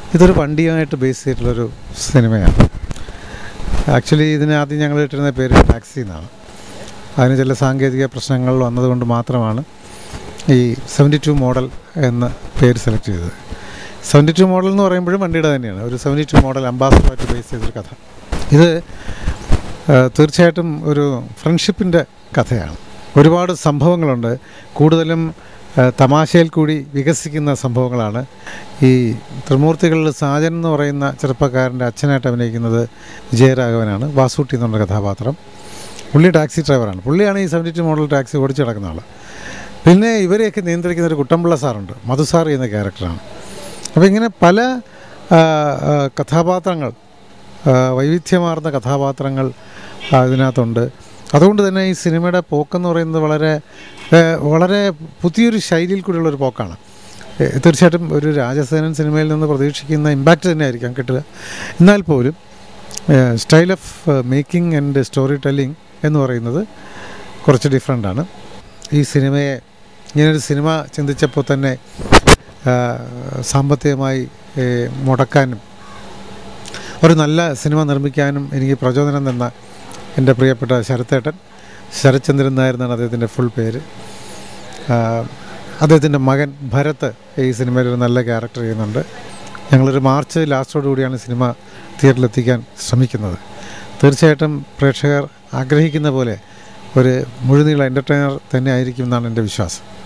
ഇതൊരു വണ്ടിയുമായിട്ട് ബേസ് ചെയ്തിട്ടുള്ളൊരു സിനിമയാണ് ആക്ച്വലി ഇതിന് ആദ്യം ഞങ്ങൾ ഇട്ടിരുന്ന പേര് ടാക്സി എന്നാണ് അതിന് ചില സാങ്കേതിക പ്രശ്നങ്ങൾ വന്നതുകൊണ്ട് മാത്രമാണ് ഈ സെവൻറ്റി ടു മോഡൽ എന്ന പേര് സെലക്ട് ചെയ്തത് സെവൻറ്റി ടു മോഡൽ എന്ന് പറയുമ്പോഴും വണ്ടിയുടെ തന്നെയാണ് ഒരു സെവൻറ്റി ടു മോഡൽ അംബാസഡറായിട്ട് ബേസ് ചെയ്തൊരു കഥ ഇത് ആ, തീർച്ചയായിട്ടും ഒരു ഫ്രണ്ട്ഷിപ്പിൻ്റെ കഥയാണ് ഒരുപാട് സംഭവങ്ങളുണ്ട് കൂടുതലും ആ, തമാശയിൽ കൂടി വികസിക്കുന്ന സംഭവങ്ങളാണ് ഈ ത്രിമൂർത്തികളിൽ സാജൻ എന്ന് പറയുന്ന ചെറുപ്പക്കാരൻ്റെ അച്ഛനായിട്ട് അഭിനയിക്കുന്നത് വിജയരാഘവനാണ് വാസൂട്ടി എന്നുള്ള കഥാപാത്രം പുള്ളി ടാക്സി ഡ്രൈവറാണ് പുള്ളിയാണ് ഈ സെവൻറ്റി ടു മോഡൽ ടാക്സി ഓടിച്ചു നടക്കുന്ന ആൾ പിന്നെ ഇവരെയൊക്കെ നിയന്ത്രിക്കുന്ന ഒരു കുട്ടമ്പിള്ള സാറുണ്ട് മധു സാർ എന്ന ക്യാരക്ടറാണ് അപ്പോൾ ഇങ്ങനെ പല ആ, ആ, കഥാപാത്രങ്ങൾ ആ, വൈവിധ്യമാർന്ന കഥാപാത്രങ്ങൾ ആ, ഇതിനകത്തുണ്ട് അതുകൊണ്ട് തന്നെ ഈ സിനിമയുടെ പോക്കെന്ന് പറയുന്നത് വളരെ ഏ, വളരെ പുതിയൊരു ശൈലിയിൽ കൂടിയുള്ള ഒരു പോക്കാണ് ഏ, തീർച്ചയായിട്ടും ഒരു രാജസേനൻ സിനിമയിൽ നിന്ന് പ്രതീക്ഷിക്കുന്ന ഇമ്പാക്റ്റ് തന്നെ ആയിരിക്കാം കിട്ടുക എന്നാൽ പോലും style of making and story telling എന്ന് പറയുന്നത് കുറച്ച് ഡിഫറെൻ്റാണ് ഈ സിനിമയെ ഇങ്ങനൊരു സിനിമ ചിന്തിച്ചപ്പോൾ തന്നെ ആ, സാമ്പത്തികമായി ഏ, മുടക്കാനും ഒരു നല്ല സിനിമ നിർമ്മിക്കാനും എനിക്ക് പ്രചോദനം തന്ന എൻ്റെ പ്രിയപ്പെട്ട ശരത്തേട്ടൻ ശരത്ചന്ദ്രൻ നായർ എന്നാണ് അദ്ദേഹത്തിൻ്റെ ഫുൾ പേര് ആ, അദ്ദേഹത്തിൻ്റെ മകൻ ഭരത് ഈ സിനിമയിൽ ഒരു നല്ല ക്യാരക്ടർ ചെയ്യുന്നുണ്ട് ഞങ്ങളൊരു മാർച്ച് ലാസ്റ്റോടു കൂടിയാണ് സിനിമ തിയേറ്ററിലെത്തിക്കാൻ ശ്രമിക്കുന്നത് തീർച്ചയായിട്ടും പ്രേക്ഷകർ ആഗ്രഹിക്കുന്ന പോലെ ഒരു മുഴുനീള എൻ്റർടൈനർ തന്നെ ആയിരിക്കും എന്നാണ് എൻ്റെ വിശ്വാസം